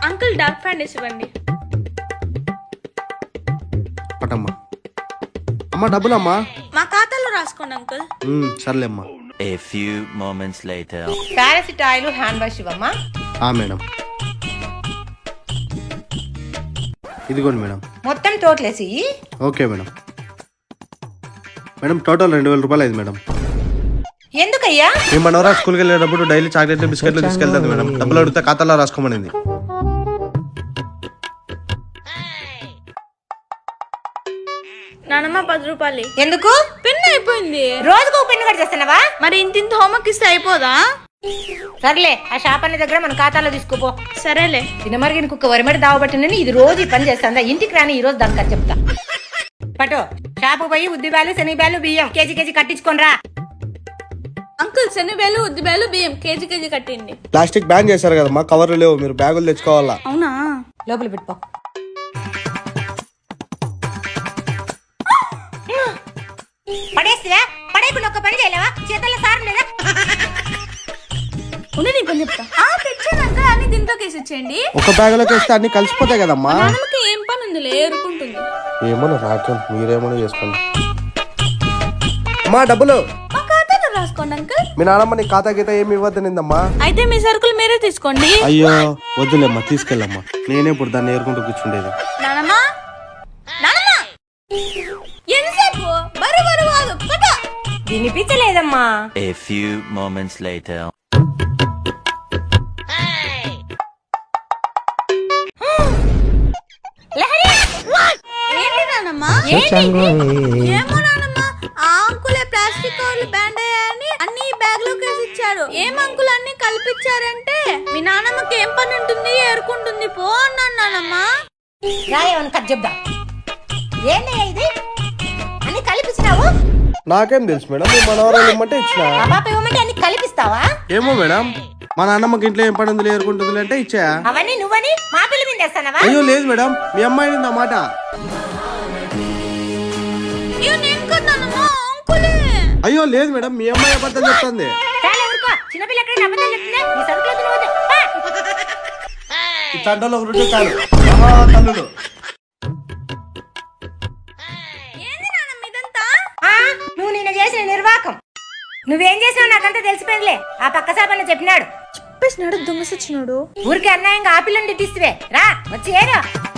Uncle dark fantasy ఇవ్వండి పటమ్మా అమ్మా డబ్బులమ్మా మా ఖాతాలో రాసుకోండి అంకుల్ ఉమ్, సర్లేమ్మా A few moments later. పారాసిటాయిల్ హ్యాండ్ వాష్ ఇవ్వమ్మా ఆ మేడం ఇదిగోండి మేడం మొత్తం టోటలేసి ఓకే మేడం మేడం టోటల్ రెండు వేల రూపాయలు అయింది మేడం ఎందుకయ్యా మీ మనవరా స్కూల్కి వెళ్ళేటప్పుడు డైలీ చాక్లెట్లు బిస్కెట్లు తీసుకెళ్తుంది మేడం డబ్బులు అడిగితే ఖాతాలో రాసుకోమనింది నానమ్మ పది రూపాయలు ఎందుకు పెన్ అయిపోయింది రోజుకు ఒక పెన్ను కట్ చేస్తున్నావా మరి ఇంత ఇంత హోంవర్క్ ఇస్తే అయిపోదా సర్లే ఆ షాప్ అనే దగ్గర మన ఖాతాలో తీసుకోపో సరేలే తినమరిగిన కుక్క వరిమడి దావబట్టినని ఇది రోజు ఈ పని చేస్తాందా ఇంటికి రాని ఈ రోజు దానికి అది చెప్తా పటు షాపు పోయి ఉద్దిబాలు శనిబాలు బియ్యం కేజీ కేజీ కట్టించుకోనరా అంకుల్ శనివేలు ఉద్దిబేలు బియ్యం కేజీ కేజీ కట్టింది ప్లాస్టిక్ బ్యాన్ చేశారు కదమ్మా కవర్లు లేవు మీరు బ్యాగులు తెచ్చుకోవాలా అవునా లోపల పెట్టుకో పడేసివా పడేకుండా ఒక పని చేయలేవా చేతల్లో సారం లేదా ఉంది నీ పని చెప్తా ఆ తెచ్చాను అంకుల్ అన్ని దీంట్లో కేసి ఇచ్చేయండి ఒక బ్యాగులోకి వేస్తే అన్ని కలిసిపోతాయి కదమ్మా నాన్నమ్మకి ఏం పని ఉందిలే ఏరుకుంటుంది ఏమో రాకేం మీరేమో చేసుకోండి అమ్మా డబ్బులు మా ఖాతాలో రాసుకోండి అంకుల్ మీ నాన్నమ్మ నీ ఖాతా గీత ఏమి ఇవ్వద్దనిందమ్మా అయితే మీ సరుకులు మీరే తీసుకోండి అయ్యో వద్దులేమ్మా తీసుకెళ్ళమ్మా నేనే ఇప్పుడు దాన్ని ఏరుకుంటూ కూర్చుండేది నానమ్మా నానమ్మా ఎంతసేపు బరు బరు కాదు పట వినిపించలేదమ్మా A few moments later. ఏంటి నానమ్మా ఏమో నానమ్మా ఆ అంకులే ప్లాస్టిక్ కవర్లు బ్యాండ్ అయ్యాయని అన్ని బ్యాగ్ లోకి వేసి ఇచ్చారు ఏం అంకుల్ అన్ని కల్పించారంటే మీ నానమ్మకి ఏం పని ఉంటుంది ఏరుకుంటుంది పో అన్నాను నానమ్మా రాయవని కట్ చెప్దాం ఏందయ్యా ఇది అన్ని కలిపిస్తున్నావు నాకేం తెలుసు మేడం మీ మనవరాలు ఇమ్మంటే ఇచ్చిన ఆ పాప ఇవ్వమంటే అన్ని కలిపిస్తావా ఏమో మేడం మా నాన్నమ్మకి ఇంట్లో ఏం పని ఉంది ఏరుకుంటుంది అంటే ఇచ్చా అవన్నీ నువ్వని మా పిల్ల మీద వేస్తానవా అయ్యో లేదు మేడం మీ అమ్మాయి నా మాట అయ్యో నేను కదా నానమ్మా అంకులే అయ్యో లేదు మేడం మీ అమ్మాయి అబద్ధం చెప్తుంది చాలా ఊరుకో చిన్నపిల్ల ఎక్కడ అబద్ధాలు చెప్తుందా నీ సరుకులు తినవద్దు పా. ఈ తండ్రిలో ఒక రెండు చాలు మహా తల్లులు ఏంది నానమ్మ ఇదంతా ఆ, నువ్వు నిన్న చేసిన నిర్వాకం నువ్వేం చేసావు నాకంతా తెలిసిపోయిందిలే ఆ పక్క సాపన్న చెప్పినాడు చెప్పేసినాడు దొంగసచ్చినాడు ఊరికి అన్యాయంగా ఆ పిల్లని తిట్టిస్తే రా వచ్చి ఏరా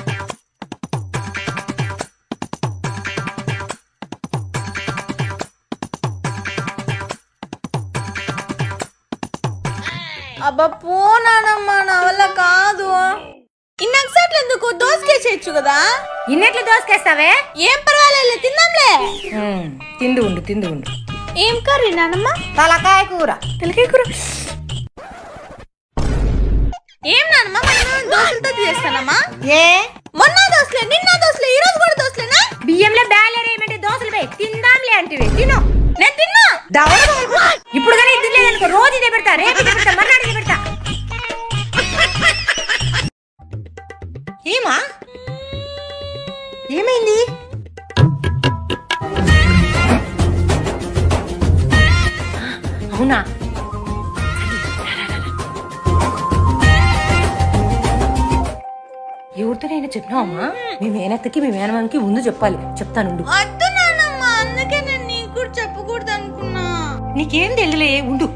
అబ్బా పో నానమ్మ నా వల్ల కాదు ఇన్నకు సార్లు ఎందుకు దోసకేసేయచ్చు కదా ఇన్నెట్లు దోసుకేస్తావే ఏం పర్వాలేదు తిందాంలే ఉమ్, తిందు ఉండు తిందు ఉండు ఏం కర్రీ నానమ్మ తలకాయ కూర తలకాయ కూర ఏం నానమ్మ మనం దోశలతో చేస్తానమ్మా ఏ మొన్న దోశలే నిన్న దోశలే ఈ రోజు కూడా దోశలేనా బియ్యంలో బ్యాలెర్ ఏమంటే దోశలు పోయి తిందాంలే అంటివి తిను నేను తిన్నా దవడ పగలగొట్టు. ఇప్పుడు కానీ ఇది లేదనుకో రోజు ఇదే పెడతా రేపు ఇదే పెడతా మర్నాడు ఇదే పెడతా ఏమా ఏమైంది అవునా ఎవరితోనైనా చెప్పినావమ్మా మీ మేనత్తకి మీ మేనమానికి ముందు చెప్పాలి చెప్తానుండు వద్దు నానమ్మ అందుకే నేను నీకు కూడా చెప్పకూడదు అనుకున్నా నీకేం తెలియలే ఉండు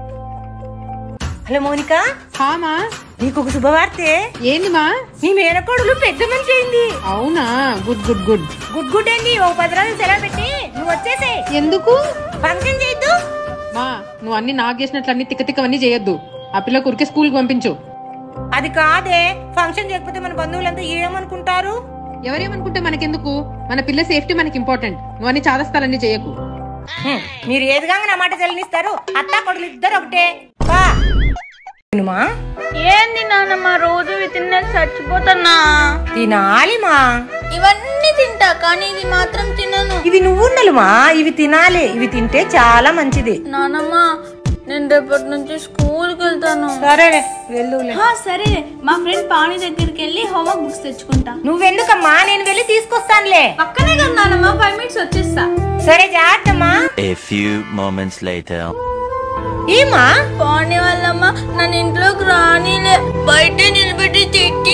హలో మౌనిక హామా నీకు ఒక శుభవార్తె ఏంది మా నీ మేనకోడలు పెద్ద మనిషి అయింది అవునా good good good good good ఏంది ఓ పది రోజులు సెలవు పెట్టి నువ్వు వచ్చేసే ఎందుకు ఫంక్షన్ చేయొద్దు మా నువ్వు అన్ని నాకు చేసినట్లు అన్ని తిక్క తిక్కవన్నీ చేయొద్దు ఆ పిల్ల కురికే స్కూల్ పంపించు అది కాదే ఫంక్షన్ చేయకపోతే మన బంధువులంతా ఏమనుకుంటారు ఎవరేమనుకుంటే మనకెందుకు మన పిల్ల సేఫ్టీ మనకి ఇంపార్టెంట్ నువ్వు అన్ని చాదస్తాలన్నీ చేయకు హ్మ్, మీరు ఏదిగా నా మాట చెల్లినిస్తారు అత్త కొడులు ఇద్దరు ఒకటే బా తినుమా ఏంది నానమ్మ రోజు ఇవి తిన్నా చచ్చిపోతున్నా తినాలి మా ఇవన్నీ తింటా కానీ ఇది మాత్రం తినను ఇవి నువ్వుండలుమా ఇవి తినాలి ఇవి తింటే చాలా మంచిది నానమ్మ నేను రేపటి నుంచి స్కూల్కి వెళ్తాను సరే వెళ్ళు హా, సరే మా ఫ్రెండ్ పాణి దగ్గరికి వెళ్ళి హోంవర్క్ బుక్స్ తెచ్చుకుంటా నువ్వెందుకమ్మా నేను వెళ్ళి తీసుకొస్తానులే పక్కనే కదా నానమ్మ ఫైవ్ మినిట్స్ వచ్చేస్తా సరే జాగ్రత్తమ్మా A few moments later. ఏమా పాణి వాళ్ళమ్మ నన్ను ఇంట్లోకి రానిలే బయటే నిలబెట్టి తిట్టి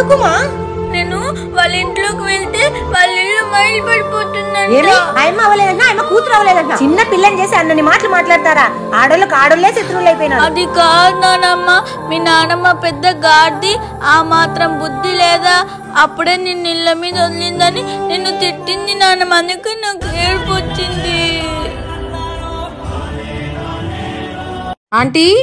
ఎందుకుమా నేను వాళ్ళ ఇంట్లోకి వెళ్తే వాళ్ళ ఇల్లు మైలు పడిపోతుందంట ఏమి ఆయమ్మ అవ్వలేదన్నా ఆయమ్మ కూతురు అవ్వలేదన్నా చిన్న పిల్లని చేసి అన్నని మాటలు మాట్లాడతారా ఆడోళ్ళకి ఆడోళ్ళే శత్రువులు అయిపోయినారు అది కాదు నానమ్మ మీ నానమ్మ పెద్ద గాడిది ఆ మాత్రం బుద్ధి లేదా అప్పుడే నిన్ను ఇళ్ళ మీద వదిలిందని నిన్ను తిట్టింది నానమ్మ అందుకే నాకు ఏడుపు వచ్చింది ఆంటీ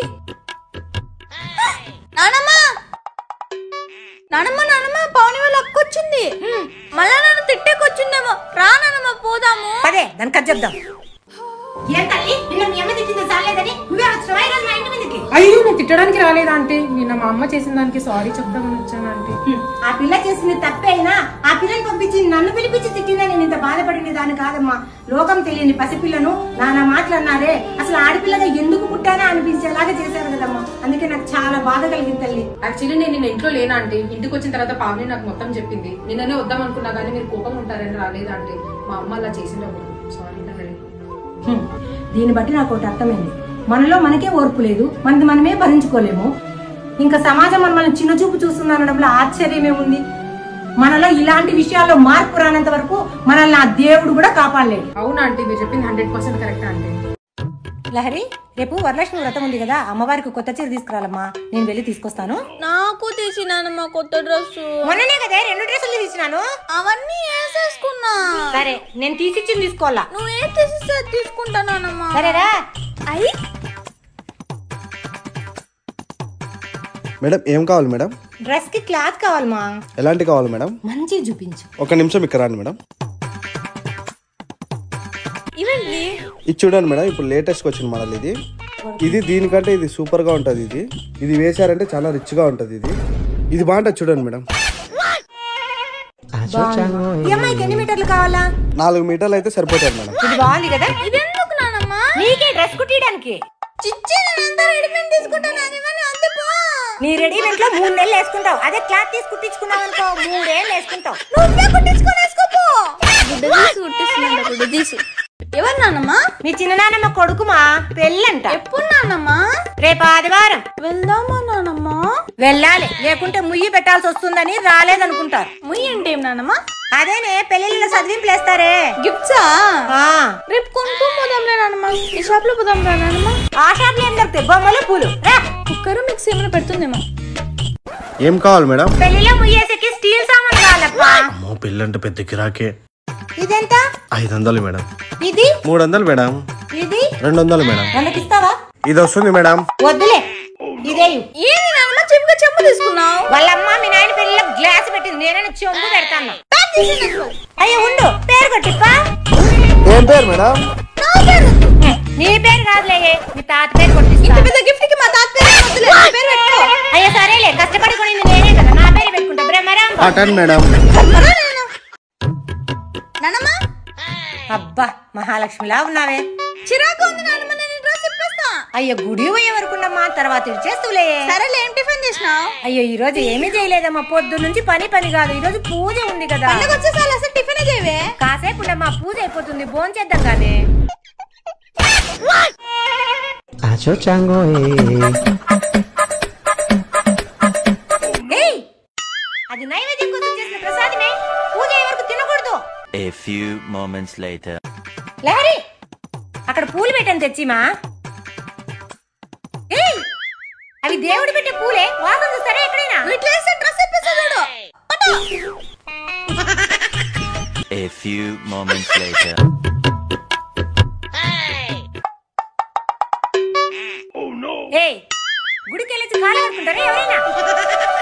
నానమ్మ నానమ్మ నానమ్మ పవని వాళ్ళ అక్క వచ్చింది మళ్ళా నన్ను తిట్టేకొచ్చిందేమో రా నానమ్మ పోదాము పదే దానికి అది చెప్దాం ఏం తల్లి నిన్న మీ అమ్మ తిట్టింది చాలేదని నువ్వే వచ్చినావా ఈరోజు మా ఇంటి మీదకి అయ్యో నేను తిట్టడానికి రాలేదా ఆంటీ నిన్న మా అమ్మ చేసిన దానికి సారీ చెప్దామని వచ్చాను ఆంటీ ఆ పిల్ల చేసింది తప్పే అయినా ఆ పిల్లని పంపించి నన్ను పిలిపించి తిట్టినా నేను ఇంత బాధపడింది దాని కాదమ్మా లోకం తెలియని పసిపిల్లను నానా మాటలన్నారే అసలు ఆడపిల్లగా ఎందుకు పుట్టానా అనిపించేలాగా చేశారు కదమ్మా అందుకే నాకు చాలా బాధ కలిగింది తల్లి యాక్చువల్లీ నేను నిన్న ఇంట్లో లేనా ఆంటీ ఇంటికి వచ్చిన తర్వాత పావని నాకు మొత్తం చెప్పింది నిన్ననే వద్దాం అనుకున్నా కానీ మీరు కోపం ఉంటారని రాలేదా ఆంటీ మా అమ్మ అలా చేసిండవు సారీ హ్మ్. దీన్ని బట్టి నాకు ఒకటి అర్థమైంది మనలో మనకే ఓర్పు లేదు మనది మనమే భరించుకోలేము ఇంకా సమాజం మనల్ని చిన్న చూపు చూస్తుందనడంలో ఆశ్చర్యమేముంది మనలో ఇలాంటి విషయాల్లో మార్పు రానంత వరకు మనల్ని ఆ దేవుడు కూడా కాపాడలేడు అవునా ఆంటీ మీరు చెప్పింది hundred percent correct aunty Lahari రేపు వరలక్ష్మి వ్రతం ఉంది కదా అమ్మవారికి కొత్త చీర తీసుకురాలమ్మా నేను వెళ్ళి తీసుకొస్తాను నాకు తీసి నానమ్మ కొత్త డ్రెస్సు మొన్ననే కదా రెండు డ్రెస్సులు తీసినాను అవన్నీ వేసేసుకున్నా సరే నేను తీసిచ్చి తీసుకోవాలా నువ్వు ఏ తీసిస్తే అది తీసుకుంటా నానమ్మ సరేరా అయ్యి మేడం ఏం కావాలి మేడం డ్రెస్ కి క్లాత్ కావాలమ్మా ఎలాంటి కావాలి మేడం మంచి చూపించు ఒక నిమిషం ఇక్కడ రండి మేడం ఇవండి ఇది చూడండి మేడం ఇప్పుడు లేటెస్ట్ వచ్చిన మోడల్ ఇది ఇది దీనికంటే ఇది సూపర్ గా ఉంటది ఇది ఇది వేశారంటే చాలా రిచ్ గా ఉంటది ఇది ఇది బాగుంటది చూడండి మేడం ఈ అమ్మాయికి ఎన్ని మీటర్లు కావాలా నాలుగు మీటర్లు అయితే సరిపోతుంది మేడం ఇది బాగుంది కదా ఇదెందుకు నానమ్మ నీకే డ్రెస్ కుట్టియడానికి చిచ్చి నేనంతా రెడీమేడ్ తీసుకుంటాను అది ఇవన్నీ వద్దు పో నీ రెడీమేడ్ లో మూడు నెలలు వేసుకుంటావు అదే క్లాత్ తీసి కుట్టించుకున్నావు అనుకో మూడేళ్ళు వేసుకుంటావు నువ్వే కుట్టించుకొని వేసుకోపో గుడ్డ తీసి కుట్టిస్తుందంట గుడ్డ తీసి ఎవరు నానమ్మ మీ చిన్ననాన్నమ్మ కొడుకుమా పెళ్ళంట ఎప్పుడు నానమ్మ రేపు ఆదివారం వెళ్దామా నానమ్మ వెళ్ళాలి లేకుంటే ముయ్యి పెట్టాల్సి వస్తుందని రాలేదనుకుంటారు ముయ్యి అంటే ఏం నానమ్మ అదేనే పెళ్లిళ్ళ చదివింపులేస్తారే గిఫ్ట్సా ఆ, రేపు కొనుక్కొని పోదాంలే నానమ్మ ఈ షాప్ లో పోదాం రా నానమ్మ ఆ షాప్ లో ఏం దొరుకుతాయి బొమ్మలు పూలు రా కుక్కర్ మిక్సీ ఏమైనా పెడుతుందేమో ఏం కావాలి మేడం పెళ్లిలో ముయ్యేసరికి స్టీల్ సామాన్ కావాలప్పా అమ్మో పెళ్ళంటే పెద్ద కిరాకే ఇదెంత ఐదు వందలు మేడం ఇది మూడు వందలు మేడం ఇది రెండు వందలు మేడం వందకి ఇస్తావా ఇది వస్తుంది మేడం వద్దులే ఇదే ఏంది నానమ్మ చెప్పుగా చెంబు తీసుకున్నావు వాళ్ళమ్మ మీ నాయన పెళ్లిలో గ్లాస్ పెట్టింది నేనైనా చెంబు పెడతాను అయ్యో ఉండు పేరు కొట్టిప్పా ఏం పేరు మేడం నీ పేరు కాదులే మీ తాత పేరు కొట్టిస్తా పెద్ద గిఫ్ట్ కి మా తాత పేరు వద్దులే, నీ పేరు పెట్టుకో అయ్యో సరేలే కష్టపడి కొనింది నేనే కదా నా పేరు పెట్టుకుంటా బ్రహ్మరాం అటన్ మేడం నానమ్మ అబ్బా మహాలక్ష్మిలా ఉన్నావే చిరాకు ఉంది నానమ్మ నేను డ్రెస్ ఇప్పేస్తా అయ్యో గుడి పోయే వరకున్నమ్మా తర్వాత ఇటు చేస్తులే సరేలే ఏం టిఫిన్ చేసినావు అయ్యో ఈ రోజు ఏమీ చేయలేదమ్మా పొద్దు నుంచి పని పని కాదు ఈ రోజు పూజ ఉంది కదా పండుగ వచ్చేసారి అసలు టిఫిన్ చేయవే కాసేపు ఉండమ్మా పూజ అయిపోతుంది భోంచేద్దాం కానీ Acho chango eh. ఏయ్ అది నైవేద్యం కోసం చేసిన ప్రసాదమే పూజ అయ్యే వరకు తినకూడదు A few moments later. Lahari అక్కడ పూలు పెట్టని తెచ్చిమా ఏయ్ అవి దేవుడు పెట్టే పూలే వాసన చూస్తారా ఎక్కడైనా నువ్వు ఇట్లా వేస్తే డ్రెస్ ఇప్పేస్తా చూడు పట్టు. A few moments later. ఏయ్ గుడికి వెళ్ళి కాలు పడుకుంటారా ఎవరైనా